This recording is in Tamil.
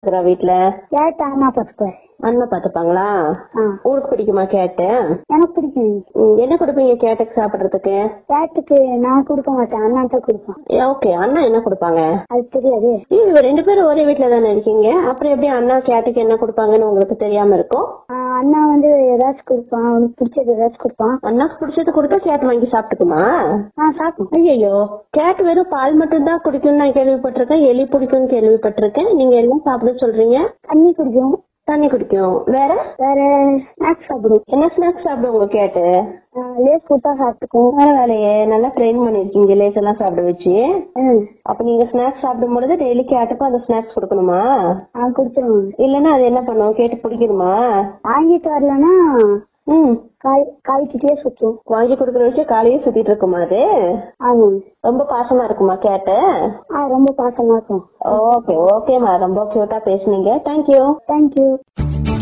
பாத்துக்கிறா வீட்ல கேட்டு அண்ணா பார்த்துப்பாரு அண்ணன் பாத்துப்பாங்களா ஆ உங்களுக்கு பிடிக்குமா கேட்டு எனக்கு பிடிக்கும் ம், என்ன கொடுப்பீங்க கேட்டுக்கு சாப்பிடுறதுக்கு கேட்டுக்கு நான் கொடுக்க மாட்டேன் அண்ணா தான் கொடுப்பான் ஓகே அண்ணா என்ன கொடுப்பாங்க அது தெரியாது இவங்க ரெண்டு பேரும் ஒரே வீட்ல தானே இருக்கீங்க அப்புறம் எப்படி அண்ணா கேட்டுக்கு என்ன கொடுப்பாங்கன்னு உங்களுக்கு தெரியாம இருக்கும் ஆ, அண்ணா வந்து ஏதாச்சும் கொடுப்பான் அவனுக்கு பிடிச்சது ஏதாச்சும் கொடுப்பான் அண்ணாக்கு பிடிச்சது கொடுத்தா கேட் வாங்கி சாப்பிட்டுக்குமா ஆ சாப்பிடும் ஐயோ கேட் வெறும் பால் மட்டும் தான் குடிக்கும்னு நான் கேள்விப்பட்டிருக்கேன் எலி பிடிக்கும்னு கேள்விப்பட்டிருக்கேன் நீங்க எல்லாம் சாப்பிட சொல்றீங்க தண்ணி குடிக்கும் தண்ணி குடிக்கும் வேற வேற ஸ்நாக்ஸ் சாப்பிடும் என்ன ஸ்நாக்ஸ் சாப்பிடும் உங்க கேட்டு ஆ, லேஸ் கொடுத்தா சாப்பிட்டுக்கும் பரவாயில்லையே நல்லா ட்ரெயின் பண்ணிருக்கீங்க லேஸ் எல்லாம் சாப்பிட வச்சு ம் அப்ப நீங்க ஸ்நாக்ஸ் சாப்பிடும் பொழுது டெய்லி கேட்டுக்கும் அந்த ஸ்நாக்ஸ் கொடுக்கணுமா ஆ கொடுத்துருவாங்க இல்லன்னா அது என்ன பண்ணும் கேட்டு பிடிக்கணுமா வாங்கிட்டு வரலன்னா ம் காய் காய்ச்சிட்டே சுத்தும் வாங்கி கொடுக்குற விஷயம் காலையே சுத்திட்டு இருக்குமா அது ஆமாங்க ரொம்ப பாசமா இருக்குமா கேட்டு ஆ ரொம்ப பாசமா இருக்கும் ஓகே ஓகேம்மா ரொம்ப கியூட்டா பேசுனீங்க தேங்க்யூ தேங்க்யூ